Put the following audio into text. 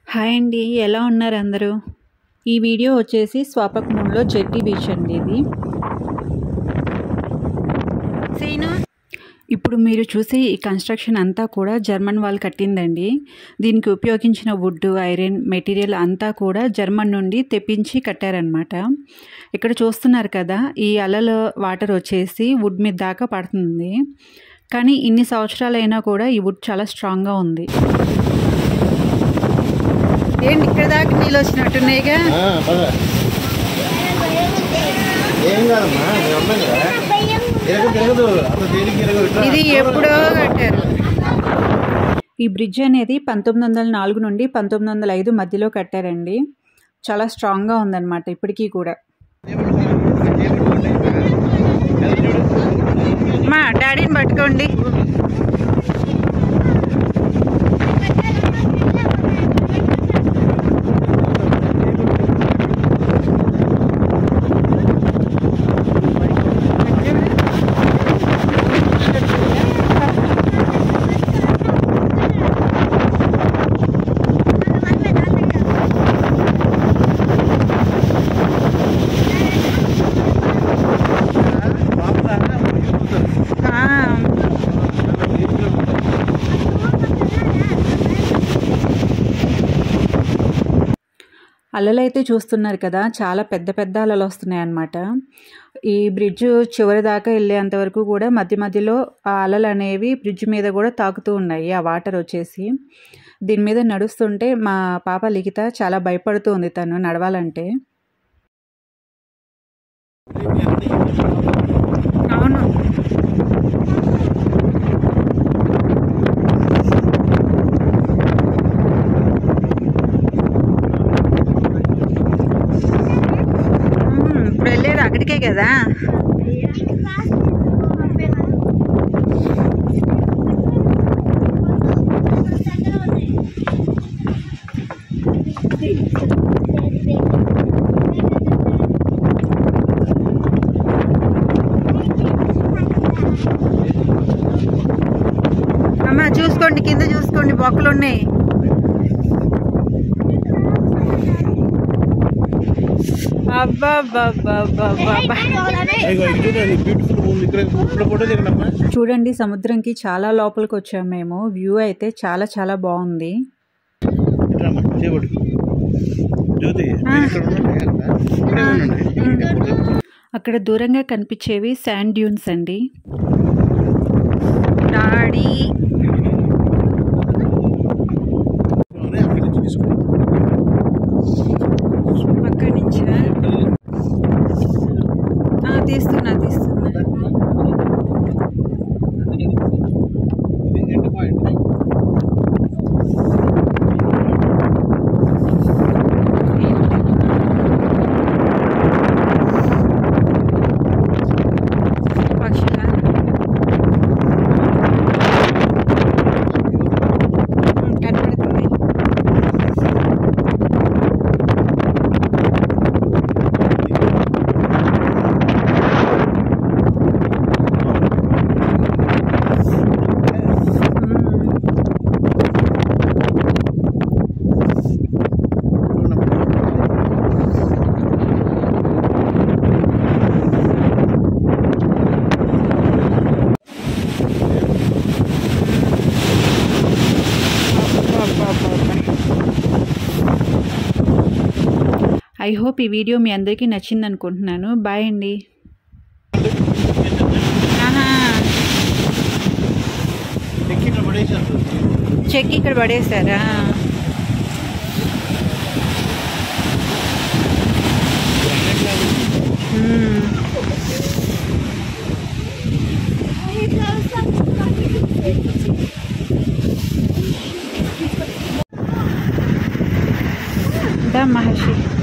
Hi అండి ఎలా ఉన్నారు అందరూ ఈ వీడియో వచ్చేసి స్వాపక్మూన్లో జెట్టి బీచ్ అండి ఇది సీను ఇప్పుడు మీరు చూసే ఈ కన్స్ట్రక్షన్ అంతా కూడా జర్మన్ వాళ్ళు కట్టిందండి దీనికి ఉపయోగించిన వుడ్ ఐరన్ మెటీరియల్ అంతా కూడా జర్మన్ నుండి తెప్పించి కట్టారనమాట ఇక్కడ చూస్తున్నారు కదా ఈ అలల వాటర్ వచ్చేసి వుడ్ మీద దాకా పడుతుంది కానీ ఇన్ని సంవత్సరాలైనా కూడా ఈ వుడ్ చాలా స్ట్రాంగ్గా ఉంది ఏంటి ఇక్కడ దాకా నీళ్ళు వచ్చినట్టున్నాయిగా ఆ, పద. ఏం కాదమ్మా నేను అమ్మాయి కదా తిరగదు తిరగదు అసలు దేనికి తిరగదు ఇట్లా. ఇది ఎప్పుడో కట్టారు ఈ బ్రిడ్జ్ అనేది పంతొమ్మిది వందల నాలుగు నుండి పంతొమ్మిది వందల ఐదు మధ్యలో కట్టారండి చాలా స్ట్రాంగ్గా ఉందన్నమాట ఇప్పటికీ కూడా మా డాడీని పట్టుకోండి ఆ, అలలు అయితే చూస్తున్నారు కదా చాలా పెద్ద పెద్ద అలలు వస్తున్నాయి అన్నమాట ఈ బ్రిడ్జ్ చివరి దాకా వెళ్ళేంత వరకు కూడా మధ్య మధ్యలో ఆ అలలు అనేవి బ్రిడ్జ్ మీద కూడా తాకుతూ ఉన్నాయి ఆ వాటర్ వచ్చేసి దీని మీద నడుస్తుంటే మా పాప లిఖిత చాలా భయపడుతూ ఉంది తను నడవాలంటే అవును ఉమ్, ఇప్పుడు వెళ్ళేది అక్కడికే కదా అమ్మ చూసుకోండి కింద చూసుకోండి బొక్కలు ఉన్నాయి అబ్బా అబ్బా అబ్బా అబ్బా అబ్బా ఇదిగో ఇది చూడండి బ్యూటిఫుల్ ఉంది ఇక్కడ ఇప్పుడు ఫోటో దిగండమ్మా చూడండి సముద్రంకి చాలా లోపలికి వచ్చాము మేము వ్యూ అయితే చాలా చాలా బాగుంది ఇట్రామ్మా చేపడు జ్యోతి మీరు ఇక్కడ ఉండండి కదా. ఇక్కడే ఉండండి ఇక్కడ ఫోటో అక్కడ దూరంగా కనిపించేవి శాండ్ డ్యూన్స్ అండి డాడీ తీసుకొని అక్కడి నుంచి తీసుకోండి అక్కడి నుంచి తీస్తున్నా తీస్తున్నా ఇది ఎండ్ పాయింట్ పక్షుల కనపడుతుంది ఐ హోప్ ఈ వీడియో మీ అందరికీ నచ్చింది అనుకుంటున్నాను బాయ్ అండి ఆహా ఎక్కి ఇక్కడ పడేసారు చెక్ ఇక్కడ పడేశారా మ్మ్. దా మహర్షి